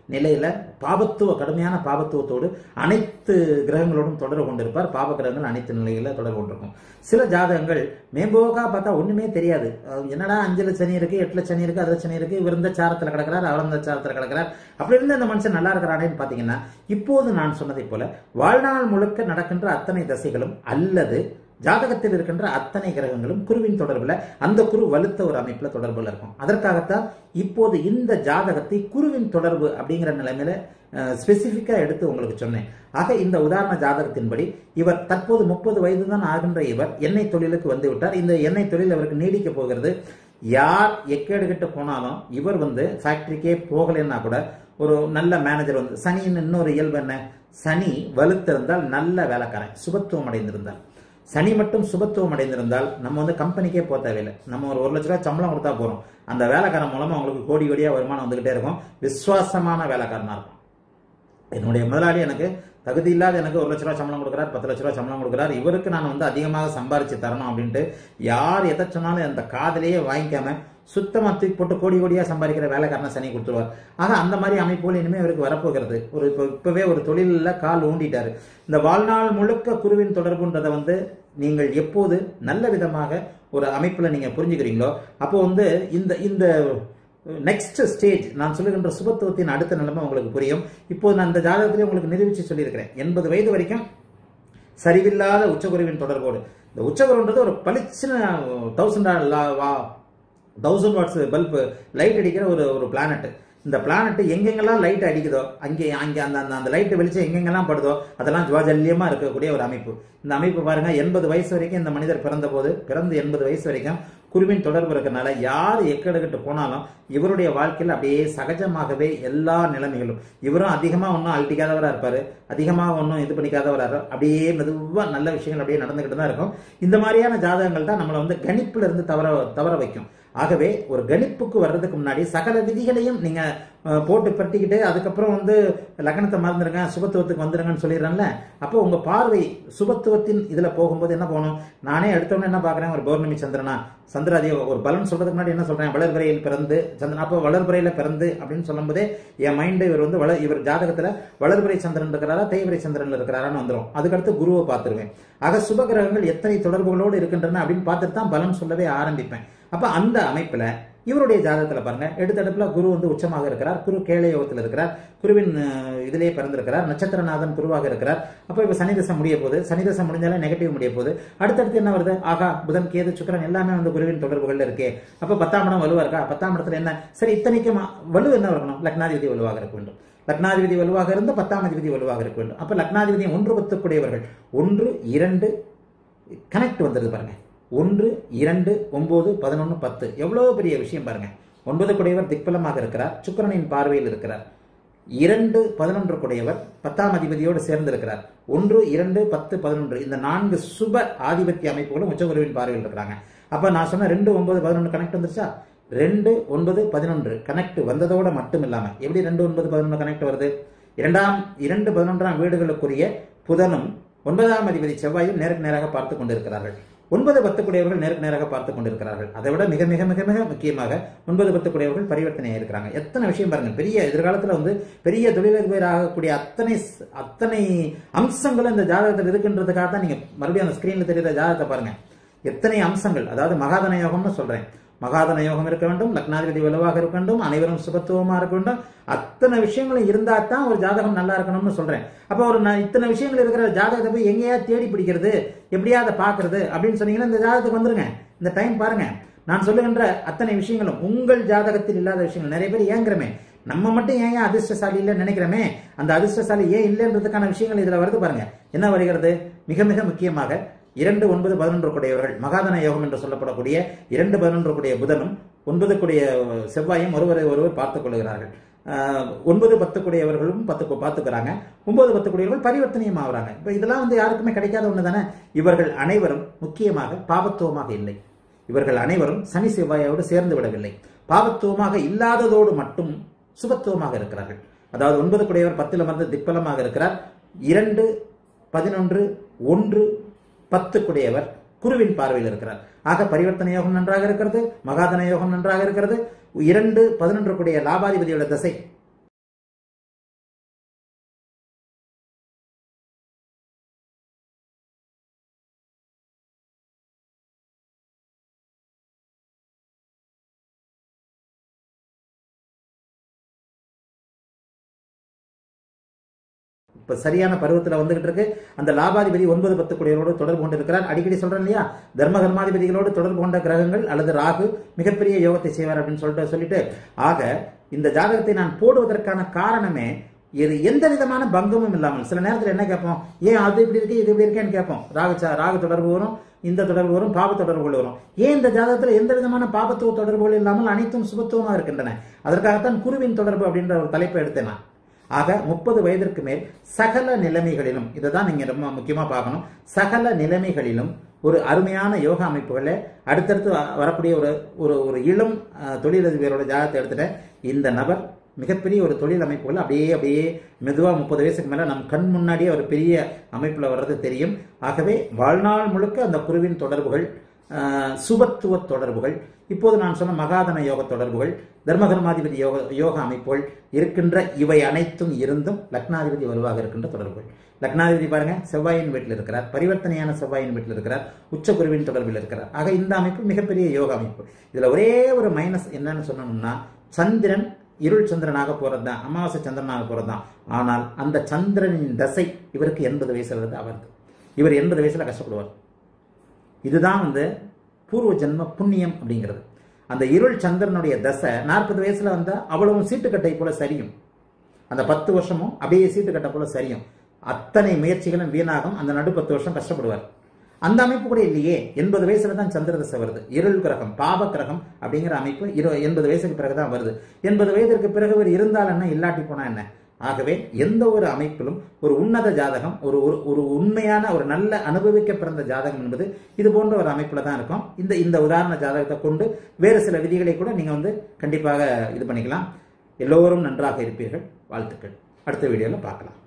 நிலையில பாபத்துவ கடுமையான பாபத்துவத்தோடு அனைத்து கிரகங்களோடும் தொடர்பு கொண்டிருப்பார் பாப கிரகங்கள் அனைத்து நிலையில தொடர்பு கொண்டிருக்கும் சில ஜாதகங்கள் மேம்போக்கா பார்த்தா ஒண்ணுமே தெரியாது அஹ் என்னடா அஞ்சுல சனி இருக்கு எட்டுல சனி இருக்கு அதுல சனி இருக்கு இவர் இந்த சாரத்துல கிடக்கிறார் அவர் இந்த சாரத்துல கிடக்கிறார் அப்படி இருந்து அந்த மனுஷன் நல்லா இருக்கிறானேன்னு பாத்தீங்கன்னா இப்போது நான் சொன்னதை போல வாழ்நாள் முழுக்க நடக்கின்ற அத்தனை தசைகளும் அல்லது ஜாதகத்தில் இருக்கின்ற அத்தனை கிரகங்களும் குருவின் தொடர்புல அந்த குரு வலுத்த ஒரு அமைப்புல தொடர்புல இருக்கும் அதற்காகத்தான் இப்போது இந்த ஜாதகத்தை குருவின் தொடர்பு அப்படிங்கிற நிலைமையில ஸ்பெசிஃபிக்கா எடுத்து உங்களுக்கு சொன்னேன் ஆக இந்த உதாரண ஜாதகத்தின்படி இவர் தற்போது முப்பது வயது தான் ஆகின்ற இவர் எண்ணெய் தொழிலுக்கு வந்து விட்டார் இந்த எண்ணெய் தொழில் அவருக்கு நீடிக்க போகிறது யார் எக்கேடு கிட்ட போனாலும் இவர் வந்து ஃபேக்டரிக்கே போகலைன்னா கூட ஒரு நல்ல மேனேஜர் வந்து சனியின் இன்னொரு இயல்பு என்ன சனி வலுத்திருந்தால் நல்ல வேலைக்காரன் சுபத்துவம் அடைந்திருந்தால் சனி மட்டும் சுபத்துவம் அடைந்திருந்தால் நம்ம வந்து கம்பெனிக்கே போக தேவையில்லை நம்ம ஒரு ஒரு லட்ச ரூபாய் சம்பளம் கொடுத்தா போறோம் அந்த வேலைக்காரன் மூலமா அவங்களுக்கு கோடி கோடியா வருமானம் வந்துகிட்டே இருக்கும் விசுவாசமான வேலைக்காரனா இருக்கும் என்னுடைய முதலாளி எனக்கு தகுதி இல்லாத எனக்கு ஒரு லட்ச ரூபா சம்பளம் கொடுக்குறார் பத்து லட்ச ரூபா சம்பளம் கொடுக்குறார் இவருக்கு நான் வந்து அதிகமாக சம்பாரிச்சு தரணும் அப்படின்ட்டு யார் எதை சொன்னாலும் அந்த காதலையே வாங்கிக்காம சுத்தமா தூக்கி போட்டு கோடி கோடியா சம்பாதிக்கிற வேலைக்காரனை சனி கொடுத்துருவார் ஆக அந்த மாதிரி அமைப்புகள் இனிமே இவருக்கு வரப்போகிறது ஒரு இப்போ இப்பவே ஒரு தொழிலில் கால் ஊண்டிட்டாரு இந்த வாழ்நாள் முழுக்க குருவின் தொடர்புன்றதை வந்து நீங்கள் எப்போது நல்ல விதமாக ஒரு அமைப்புல நீங்க புரிஞ்சுக்கிறீங்களோ அப்போ வந்து இந்த இந்த நெக்ஸ்ட் ஸ்டேஜ் நான் சொல்லுகின்ற சுபத்துவத்தின் அடுத்த நிலைமை உங்களுக்கு புரியும் இப்போ நான் இந்த ஜாதகத்திலே உங்களுக்கு நிரூபிச்சு சொல்லியிருக்கிறேன் எண்பது வயது வரைக்கும் சரிவில்லாத உச்சகுருவின் தொடர்போடு இந்த உச்சகுருன்றது ஒரு பளிச்சுன்னு thousand thousand watts bulb light அடிக்கிற ஒரு ஒரு பிளானட் இந்த பிளானட் எங்கெங்கெல்லாம் லைட் அடிக்குதோ அங்கே அங்கே அந்த அந்த அந்த லைட் வெளிச்சம் எங்கெங்கெல்லாம் படுதோ அதெல்லாம் ஜுவாஜல்யமா இருக்கக்கூடிய ஒரு அமைப்பு இந்த அமைப்பு பாருங்க எண்பது வயசு வரைக்கும் இந்த மனிதர் பிறந்த போது பிறந்து எண்பது வயசு வரைக்கும் குருவின் தொடர்பு இருக்கறனால யார் எக்கெடுக்கிட்டு போனாலும் இவருடைய வாழ்க்கையில் அப்படியே சகஜமாகவே எல்லா நிலைமைகளும் இவரும் அதிகமா ஒன்றும் அழட்டிக்காதவரா இருப்பாரு அதிகமாக ஒன்றும் இது பண்ணிக்காதவரா இருப்பார் அப்படியே மெதுவா நல்ல விஷயங்கள் அப்படியே நடந்துகிட்டு தான் இருக்கும் இந்த மாதிரியான ஜாதகங்கள் தான் நம்மளை வந்து கணிப்புல இருந்து தவற தவற வைக்கும் ஆகவே ஒரு கணிப்புக்கு வர்றதுக்கு முன்னாடி சகல விதிகளையும் நீங்க அஹ், போட்டு பட்டிக்கிட்டு அதுக்கப்புறம் வந்து லக்னத்தை மறந்துடுங்க சுபத்துவத்துக்கு வந்துடுங்கன்னு சொல்லிடுறேன்ல அப்போ உங்க பார்வை சுபத்துவத்தின் இதுல போகும்போது என்ன போகணும் நானே எடுத்தோன்னே என்ன பாக்குறேன் ஒரு பௌர்ணமி சந்திரனா சந்திராதி ஒரு பலன் சொல்றதுக்கு முன்னாடி என்ன சொல்றேன் வளர்பிறையில் பிறந்து சந்திரன் அப்போ வளர்பிறையில பிறந்து அப்படின்னு சொல்லும்போதே என் மைண்டு இவர் வந்து வள இவர் ஜாதகத்துல வளர்பிறை சந்திரன் இருக்கிறாரா தேய்பிறை சந்திரன் இருக்கிறாரான்னு வந்துடும் அதுக்கடுத்து குருவை பார்த்துருவேன் ஆக சுப கிரகங்கள் எத்தனை தொடர்புகளோடு இருக்கின்றன அப்படின்னு பார்த்துட்டு தான் பலன் சொல்லவே ஆரம்பிப்பேன் அப்ப அந்த அமைப்புல இவருடைய ஜாதகத்துல பாருங்க எடுத்தடுப்புல குரு வந்து உச்சமாக இருக்கிறார் குரு கேளை யோகத்தில் இருக்கிறார் குருவின் அஹ், இதிலே பிறந்திருக்கிறார் நட்சத்திரநாதன் குருவாக இருக்கிறார் அப்ப இப்ப சனி தசை முடிய போகுது சனி தசை முடிஞ்சாலே நெகட்டிவ் முடிய போகுது அடுத்தடுத்து என்ன வருது ஆகா புதன் கேது சுக்கிரன் எல்லாமே வந்து குருவின் தொடர்புகள் இருக்கே அப்ப பத்தாம் இடம் வலுவா இருக்கா பத்தாம் இடத்துல என்ன சரி இத்தனைக்கும் வலு என்ன இருக்கணும் லக்னாதிபதி வலுவாக இருக்க வேண்டும் லக்னாதிபதி வலுவாக இருந்து பத்தாம் அதிபதி வலுவாக இருக்க வேண்டும் அப்ப லக்னாதிபதியை ஒன்று பத்துக்குடையவர்கள் ஒன்று இரண்டு கனெக்ட் வந்துருது பாருங்க ஒன்று இரண்டு ஒன்பது பதினொன்று பத்து எவ்வளவு பெரிய விஷயம் பாருங்க ஒன்பது குடையவர் திக்பலமாக இருக்கிறார் சுக்கிரனின் பார்வையில் இருக்கிறார் இரண்டு பதினொன்று குடையவர் பத்தாம் அதிபதியோடு சேர்ந்து இருக்கிறார் ஒன்று இரண்டு பத்து பதினொன்று இந்த நான்கு சுப ஆதிபத்திய அமைப்புகளும் உச்சகுருவின் பார்வையில் இருக்கிறாங்க அப்ப நான் சொன்ன ரெண்டு ஒன்பது பதினொன்று கனெக்ட் வந்துருச்சா ரெண்டு ஒன்பது பதினொன்று கனெக்ட் வந்ததோட மட்டும் இல்லாம எப்படி ரெண்டு ஒன்பது பதினொன்று கனெக்ட் வருது இரண்டாம் இரண்டு பதினொன்றாம் வீடுகளுக்குரிய புதனும் ஒன்பதாம் அதிபதி செவ்வாயும் நேருக்கு நேராக பார்த்து கொண்டிருக்கிறார்கள் ஒன்பது பத்துக்குடையவர்கள் நேருக்கு நேராக பார்த்து கொண்டிருக்கிறார்கள் அதை விட மிக மிக மிக மிக முக்கியமாக ஒன்பது பத்துக்குடையவர்கள் பரிவர்த்தனை இருக்கிறாங்க எத்தனை விஷயம் பாருங்க பெரிய எதிர்காலத்துல வந்து பெரிய தொழிலதிபர் ஆகக்கூடிய அத்தனை ஸ்- அத்தனை அம்சங்களும் இந்த ஜாதகத்தில் இருக்கின்றதுக்காக தான் நீங்க மறுபடியும் அந்த ஸ்கிரீன்ல தெரியுற ஜாதகத்தை பாருங்க எத்தனை அம்சங்கள் அதாவது மகாதன யோகம்னு சொல்றேன் மகாதன யோகம் இருக்க வேண்டும் லக்னாதிபதி வலுவாக இருக்க வேண்டும் அனைவரும் சுபத்துவமா இருக்க வேண்டும் அத்தனை விஷயங்களும் இருந்தா தான் ஒரு ஜாதகம் நல்லா இருக்கணும்னு சொல்றேன் அப்ப ஒரு ந- இத்தனை விஷயங்கள் இருக்கிற ஜாதகத்தை போய் எங்கேயா தேடி பிடிக்கிறது எப்படியா அதை பாக்குறது அப்படின்னு சொன்னீங்கன்னா இந்த ஜாதகத்துக்கு வந்துருங்க இந்த டைம் பாருங்க நான் சொல்லுகின்ற அத்தனை விஷயங்களும் உங்கள் ஜாதகத்தில் இல்லாத விஷயங்கள் நிறைய பேர் ஏங்குறமே நம்ம மட்டும் ஏன் ஏன் அதிர்ஷ்டசாலி இல்லைன்னு நினைக்கிறோமே அந்த அதிர்ஷ்டசாலி ஏன் இல்லைன்றதுக்கான விஷயங்கள் இதுல வருது பாருங்க என்ன வருகிறது மிக மிக முக்கியமாக இரண்டு ஒன்பது பதினொன்று கூடியவர்கள் மகாதன யோகம் என்று சொல்லப்படக்கூடிய இரண்டு பதினொன்று கூடிய புதனும் ஒன்பது கூடிய செவ்வாயும் ஒருவரை ஒருவர் பார்த்துக் கொள்கிறார்கள் ஆஹ் ஒன்பது பத்து கூடியவர்களும் பத்து கு- பார்த்துக்கிறாங்க ஒன்பது பத்து கூடியவர்கள் பரிவர்த்தனையும் ஆகுறாங்க இப்போ இதெல்லாம் வந்து யாருக்குமே கிடைக்காத ஒன்று தானே இவர்கள் அனைவரும் முக்கியமாக பாவத்துவமாக இல்லை இவர்கள் அனைவரும் சனி செவ்வாயோடு சேர்ந்து விடவில்லை பாவத்துவமாக இல்லாததோடு மட்டும் சுபத்துவமாக இருக்கிறார்கள் அதாவது ஒன்பது குடையவர் பத்தில் அமர்ந்து திப்பலமாக இருக்கிறார் இரண்டு பதினொன்று ஒன்று பத்து குடையவர் குருவின் பார்வையில் இருக்கிறார் ஆக பரிவர்த்தனை யோகம் நன்றாக இருக்கிறது மகாதன யோகம் நன்றாக இருக்கிறது இரண்டு பதினொன்று குடைய லாபாதிபதியோட தசை இப்போ சரியான பருவத்தில் வந்துகிட்டு இருக்கு அந்த லாபாதிபதி ஒன்பது பத்து குடியரோடு தொடர்பு கொண்டு இருக்கிறார் அடிக்கடி சொல்றேன் இல்லையா தர்ம கர்மாதிபதிகளோடு தொடர்பு கொண்ட கிரகங்கள் அல்லது ராகு மிகப்பெரிய யோகத்தை செய்வார் அப்படின்னு சொல்லிட்டு சொல்லிட்டு ஆக இந்த ஜாதகத்தை நான் போடுவதற்கான காரணமே இது எந்த விதமான பங்கமும் இல்லாமல் சில நேரத்தில் என்ன கேட்போம் ஏன் அது இப்படி இருக்கு இது இப்படி இருக்கேன்னு கேட்போம் ராகு சா- ராகு தொடர்பு வரும் இந்த தொடர்பு வரும் பாப தொடர்புகள் வரும் ஏன் இந்த ஜாதகத்தில் எந்த விதமான பாபத்துவ தொடர்புகள் இல்லாமல் அனைத்தும் சுபத்துவமாக இருக்கின்றன அதற்காகத்தான் குருவின் தொடர்பு அப்படின்ற ஒரு தலைப்பை எடுத்தேன் நான் ஆக முப்பது வயதிற்கு மேல் சகல நிலைமைகளிலும் இதை தான் நீங்க ரொம்ப முக்கியமா பார்க்கணும் சகல நிலைமைகளிலும் ஒரு அருமையான யோகா அமைப்புகளை அடுத்தடுத்து வ- வரக்கூடிய ஒரு ஒரு ஒரு இளம் அஹ், தொழிலதிபரோட ஜாதகத்தை எடுத்துட்டேன் இந்த நபர் மிகப்பெரிய ஒரு தொழில் அமைப்புகள் அப்படியே அப்படியே மெதுவா முப்பது வயசுக்கு மேல நம் கண் முன்னாடியே ஒரு பெரிய அமைப்புல வர்றது தெரியும் ஆகவே வாழ்நாள் முழுக்க அந்த குருவின் தொடர்புகள் ஆஹ், சுபத்துவ தொடர்புகள் இப்போது நான் சொன்ன மகாதன யோக தொடர்புகள் தர்மகர்மாதிபதி யோக யோக அமைப்புகள் இருக்கின்ற இவை அனைத்தும் இருந்தும் லக்னாதிபதி வலுவாக இருக்கின்ற தொடர்புகள் லக்னாதிபதி பாருங்க செவ்வாயின் வீட்டில் இருக்கிறார் பரிவர்த்தனையான செவ்வாயின் வீட்டில் இருக்கிறார் உச்ச குருவின் தொடர்பில் இருக்கிறார் ஆக இந்த அமைப்பு மிகப்பெரிய யோக அமைப்பு இதுல ஒரே ஒரு மைனஸ் என்னன்னு சொன்னோம்னா சந்திரன் இருள் சந்திரனாக போறது தான் அமாவாசை சந்திரனாக போறது தான் ஆனால் அந்த சந்திரனின் தசை இவருக்கு எண்பது வயசுல இருந்து அவருது இவர் எண்பது வயசுல கஷ்டப்படுவார் இதுதான் வந்து பூர்வ ஜென்ம புண்ணியம் அப்படிங்கிறது அந்த இருள் சந்திரனுடைய தசை நாற்பது வயசுல வந்தா அவ்வளவும் சீட்டுக்கட்டை போல சரியும் அந்த பத்து வருஷமும் அப்படியே சீட்டுக்கட்டை போல சரியும் அத்தனை முயற்சிகளும் வீணாகும் அந்த நடு பத்து வருஷம் கஷ்டப்படுவார் அந்த அமைப்பு கூட இல்லையே எண்பது வயசுல தான் சந்திர தசை வருது இருள் கிரகம் பாப கிரகம் அப்படிங்கிற அமைப்பு இரு எண்பது வயசுக்கு பிறகுதான் வருது எண்பது வயதிற்கு பிறகு ஒரு இருந்தால் என்ன இல்லாட்டி போனா என்ன ஆகவே எந்த ஒரு அமைப்பிலும் ஒரு உன்னத ஜாதகம் ஒரு ஒரு ஒரு உண்மையான ஒரு நல்ல அனுபவிக்க பிறந்த ஜாதகம் என்பது இது போன்ற ஒரு அமைப்புல தான் இருக்கும் இந்த இந்த உதாரண ஜாதகத்தை கொண்டு வேறு சில விதிகளை கூட நீங்க வந்து கண்டிப்பாக இது பண்ணிக்கலாம் எல்லோரும் நன்றாக இருப்பீர்கள் வாழ்த்துக்கள் அடுத்த வீடியோல பார்க்கலாம்